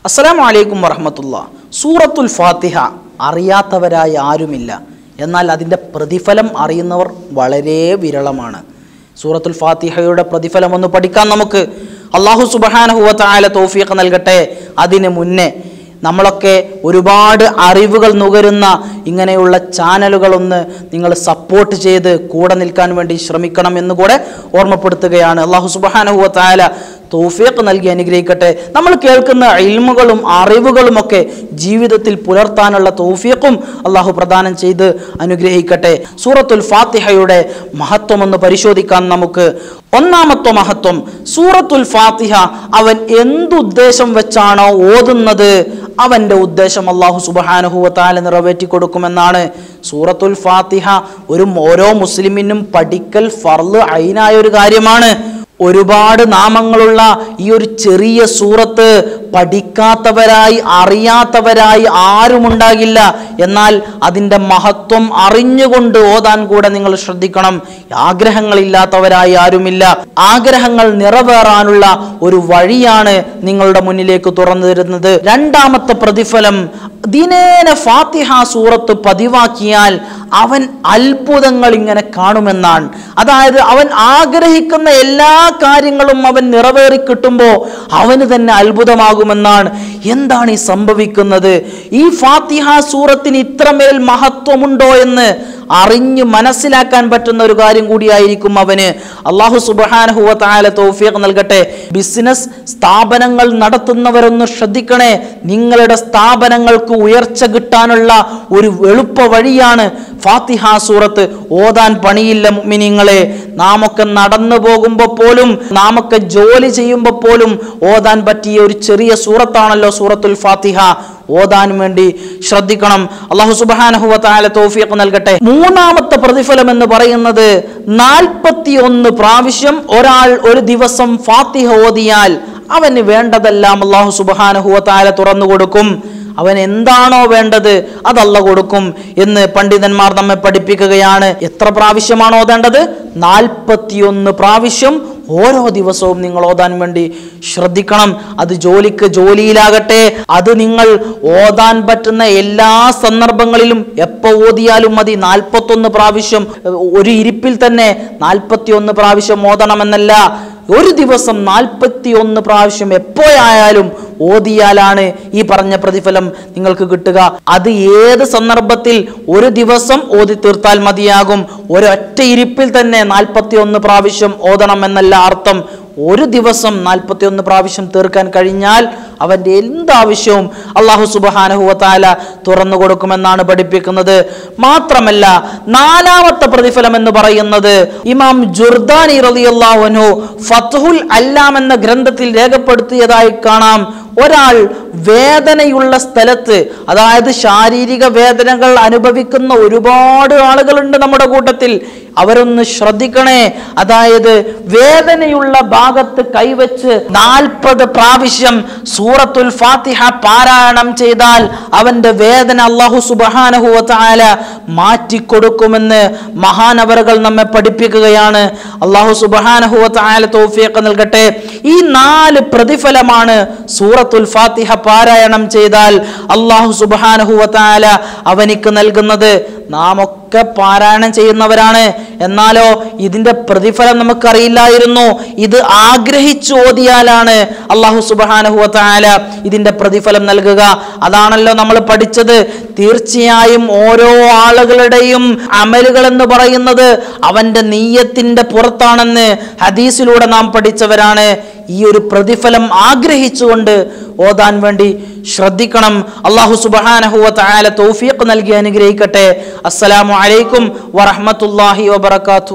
അസ്സലാമു അലൈക്കും വറഹമത്തുള്ള സൂറത്തുൽ ഫാത്തിഹ അറിയാത്തവരായി ആരുമില്ല എന്നാൽ അതിൻ്റെ പ്രതിഫലം അറിയുന്നവർ വളരെ വിരളമാണ് സൂറത്തുൽ ഫാത്തിഹയുടെ പ്രതിഫലം ഒന്ന് പഠിക്കാൻ നമുക്ക് അള്ളാഹു സുബഹാനഹുവത്തായ തോഫീഖ് നൽകട്ടെ അതിന് മുന്നേ നമ്മളൊക്കെ ഒരുപാട് അറിവുകൾ നുകരുന്ന ഇങ്ങനെയുള്ള ചാനലുകളൊന്ന് നിങ്ങൾ സപ്പോർട്ട് ചെയ്ത് കൂടെ നിൽക്കാൻ വേണ്ടി ശ്രമിക്കണം എന്ന് കൂടെ ഓർമ്മപ്പെടുത്തുകയാണ് അള്ളാഹു സുബഹാനഹുവത്തായ തൗഫീഖ് നൽകി അനുഗ്രഹിക്കട്ടെ നമ്മൾ കേൾക്കുന്ന ഇൽമുകളും അറിവുകളുമൊക്കെ ജീവിതത്തിൽ പുലർത്താനുള്ള തൗഫീഖും അള്ളാഹു പ്രദാനം ചെയ്ത് അനുഗ്രഹിക്കട്ടെ സൂറത്തുൽ ഫാത്തിഹയുടെ മഹത്വം ഒന്ന് പരിശോധിക്കാൻ നമുക്ക് ഒന്നാമത്തെ മഹത്വം സൂറത്തുൽ ഫാത്തിഹ അവൻ എന്തുദ്ദേശം വെച്ചാണോ ഓതുന്നത് അവൻ്റെ ഉദ്ദേശം അള്ളാഹു സുബഹാനുഹുവത്താല നിറവേറ്റി കൊടുക്കുമെന്നാണ് സൂറത്തുൽ ഫാത്തിഹ ഒരു ഓരോ മുസ്ലിമിനും പഠിക്കൽ ഫർള് അയിനായ ഒരു കാര്യമാണ് ഒരുപാട് നാമങ്ങളുള്ള ഈ ഒരു ചെറിയ സൂറത്ത് പഠിക്കാത്തവരായി അറിയാത്തവരായി ആരുമുണ്ടാകില്ല എന്നാൽ അതിൻ്റെ മഹത്വം അറിഞ്ഞുകൊണ്ട് ഓതാൻ കൂടെ നിങ്ങൾ ശ്രദ്ധിക്കണം ആഗ്രഹങ്ങളില്ലാത്തവരായി ആരുമില്ല ആഗ്രഹങ്ങൾ നിറവേറാനുള്ള ഒരു വഴിയാണ് നിങ്ങളുടെ മുന്നിലേക്ക് തുറന്നു തരുന്നത് രണ്ടാമത്തെ പ്രതിഫലം ദിനേന ഫാത്തിഹ സൂറത്ത് പതിവാക്കിയാൽ അവൻ അത്ഭുതങ്ങൾ ഇങ്ങനെ കാണുമെന്നാണ് അതായത് അവൻ ആഗ്രഹിക്കുന്ന എല്ലാ കാര്യങ്ങളും അവൻ നിറവേറി കിട്ടുമ്പോൾ അവന് തന്നെ അത്ഭുതമാകുമെന്നാണ് എന്താണ് ഈ സംഭവിക്കുന്നത് ഈ ഫാത്തിഹ സൂറത്തിന് ഇത്രമേൽ മഹത്വമുണ്ടോ എന്ന് അറിഞ്ഞ് മനസ്സിലാക്കാൻ പറ്റുന്ന ഒരു കാര്യം കൂടിയായിരിക്കും അവന് അള്ളാഹു സുബാനഹുവ താല തൗഫീഖ് നൽകട്ടെ ബിസിനസ് സ്ഥാപനങ്ങൾ നടത്തുന്നവരൊന്ന് ശ്രദ്ധിക്കണേ നിങ്ങളുടെ സ്ഥാപനങ്ങൾക്ക് ഉയർച്ച കിട്ടാനുള്ള ഒരു എളുപ്പ വഴിയാണ് ഫാത്തിഹ സൂറത്ത് ഓതാൻ പണിയില്ല മിനിങ്ങളെ നാമൊക്കെ നടന്നു പോകുമ്പോൾ പോലും നാമൊക്കെ ജോലി ചെയ്യുമ്പോൾ പോലും ഓതാൻ പറ്റിയ ഒരു ചെറിയ സൂറത്താണല്ലോ സൂറത്തുൽ ഫാത്തിഹ ഓതാൻ വേണ്ടി ശ്രദ്ധിക്കണം അള്ളാഹു സുബാനഹുവ താല തോഫിയൊക്കെ നൽകട്ടെ മൂന്നാമത്തെ പ്രതിഫലം എന്ന് പറയുന്നത് നാൽപ്പത്തി ഒന്ന് പ്രാവശ്യം ഒരാൾ ഒരു ദിവസം ഫാത്തിഹ ഓതിയാൽ അവന് വേണ്ടതെല്ലാം അള്ളാഹു സുബാനഹുവ താല തുറന്നു കൊടുക്കും അവൻ എന്താണോ വേണ്ടത് അതല്ല കൊടുക്കും എന്ന് പണ്ഡിതന്മാർ നമ്മെ പഠിപ്പിക്കുകയാണ് എത്ര പ്രാവശ്യമാണ് ഓതേണ്ടത് നാൽപ്പത്തിയൊന്ന് പ്രാവശ്യം ഓരോ ദിവസവും നിങ്ങൾ ഓതാൻ വേണ്ടി ശ്രദ്ധിക്കണം അത് ജോലിക്ക് ജോലിയിലാകട്ടെ അത് നിങ്ങൾ ഓതാൻ പറ്റുന്ന എല്ലാ സന്ദർഭങ്ങളിലും എപ്പോൾ ഓതിയാലും മതി നാൽപ്പത്തൊന്ന് പ്രാവശ്യം ഒരു ഇരിപ്പിൽ തന്നെ നാൽപ്പത്തി ഒന്ന് പ്രാവശ്യം ഓതണമെന്നല്ല ഒരു ദിവസം നാൽപ്പത്തി ഒന്ന് പ്രാവശ്യം എപ്പോഴായാലും ഓതിയാലാണ് ഈ പറഞ്ഞ പ്രതിഫലം നിങ്ങൾക്ക് കിട്ടുക അത് ഏത് സന്ദർഭത്തിൽ ഒരു ദിവസം ഓതി തീർത്താൽ മതിയാകും ഒരൊറ്റ ഇരിപ്പിൽ തന്നെ നാൽപ്പത്തി ഒന്ന് പ്രാവശ്യം ഓതണം എന്നല്ല അർത്ഥം ഒരു ദിവസം നാൽപ്പത്തി ഒന്ന് പ്രാവശ്യം തീർക്കാൻ കഴിഞ്ഞാൽ അവൻ്റെ എന്താവശ്യവും അള്ളാഹു സുബാനഹുവത്താല തുറന്നു കൊടുക്കുമെന്നാണ് പഠിപ്പിക്കുന്നത് മാത്രമല്ല നാലാമത്തെ പ്രതിഫലം എന്ന് പറയുന്നത് ഇമാം ജുർദാനി റളിയല്ലാഹു ഫത്തുഹുൽ അല്ലാം എന്ന ഗ്രന്ഥത്തിൽ രേഖപ്പെടുത്തിയതായി കാണാം ഒരാൾ വേദനയുള്ള സ്ഥലത്ത് അതായത് ശാരീരിക വേദനകൾ അനുഭവിക്കുന്ന ഒരുപാട് ആളുകളുണ്ട് നമ്മുടെ കൂട്ടത്തിൽ അവരൊന്ന് ശ്രദ്ധിക്കണേ അതായത് വേദനയുള്ള ഭാഗത്ത് കൈവച്ച് നാൽപ്പത് പ്രാവശ്യം സൂറത്തുൽ ഫാത്തിഹ പാരായണം ചെയ്താൽ അവന്റെ വേദന അള്ളാഹു സുബാനഹുവല മാറ്റിക്കൊടുക്കുമെന്ന് മഹാനവറുകൾ നമ്മെ പഠിപ്പിക്കുകയാണ് അള്ളാഹു സുബാനഹുവല തോഫിയൊക്കെ നൽകട്ടെ ഈ നാല് പ്രതിഫലമാണ് സൂറത്തുൽ ഫാത്തിഹ പാരായണം ചെയ്താൽ അള്ളാഹു സുബാനഹുവല അവനിക്ക് നൽകുന്നത് നാം ഒക്കെ പാരായണം ചെയ്യുന്നവരാണ് എന്നാലോ ഇതിന്റെ പ്രതിഫലം നമുക്കറിയില്ലായിരുന്നു ഇത് ആഗ്രഹിച്ചു ഓതിയാലാണ് അള്ളാഹു സുബാനഹുവല ഇതിന്റെ പ്രതിഫലം നൽകുക അതാണല്ലോ നമ്മൾ പഠിച്ചത് തീർച്ചയായും ഓരോ ആളുകളുടെയും അമലുകൾ എന്ന് പറയുന്നത് അവന്റെ നീയത്തിന്റെ പുറത്താണെന്ന് ഹദീസിലൂടെ നാം പഠിച്ചവരാണ് ഈ ഒരു പ്രതിഫലം ആഗ്രഹിച്ചുകൊണ്ട് ഓതാൻ വേണ്ടി ശ്രദ്ധിക്കണം അള്ളാഹു സുബാനഹുവ തആല തൗഫീഖ് നൽകി അനുഗ്രഹിക്കട്ടെ അസ്സലാമു അലൈക്കും വറഹ്മത്തുള്ളാഹി വബറകാതുഹു